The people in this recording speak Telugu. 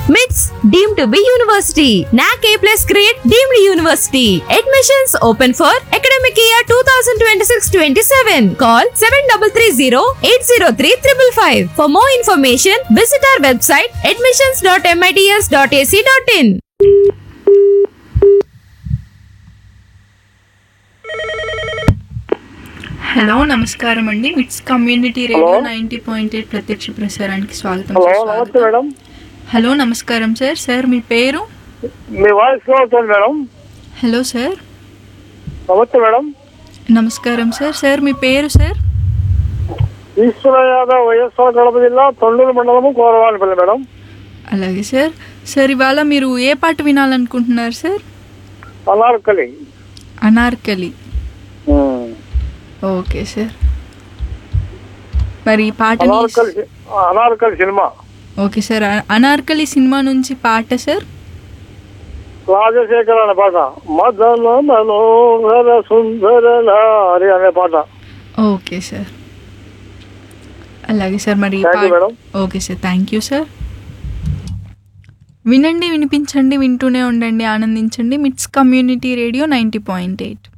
MITS deemed to be university. NAC A plus grade deemed university. Admissions open for academic year 2026-27. Call 7330-803-555. For more information, visit our website admissions.mits.ac.in. Hello నమస్కారం అండి MITS community radio ninety point eight ప్రత్యక్ష ప్రసారానికి స్వాగతం హలో సార్, నమస్తే స్వాగతం. మేడం హలో నమస్కారం సార్ సార్ మీ పేరు మీ వాయిస్ స్లో అవుతుంది మేడం హలో సార్ నమస్తే మేడం నమస్కారం సార్ సార్ మీ పేరు సార్ ఈశ్వర యాదవ్ వైఎస్ఆర్ కడప జిల్లా తొండూరు మండలము కోరవానిపల్లి మేడం అలాగే సార్ సార్ ఇవాళ మీరు ఏ పాట వినాలనుకుంటున్నారు sir Anarkali Anarkali okay sir మరి ఈ పాటని Anarkali Anarkali cinema okay sir అ- అనార్కలి సినిమా నుంచి పాట సార్ రాజశేఖర్ అనే పాట మదన మనోహర సుందర నారి అనే పాట ఓకే సార్ అలాగే సార్ మరి ఈ Thank you, పాట madam. Okay sir thank you sir వినండి వినిపించండి వింటూనే ఉండండి ఆనందించండి MITS community radio ninety point eight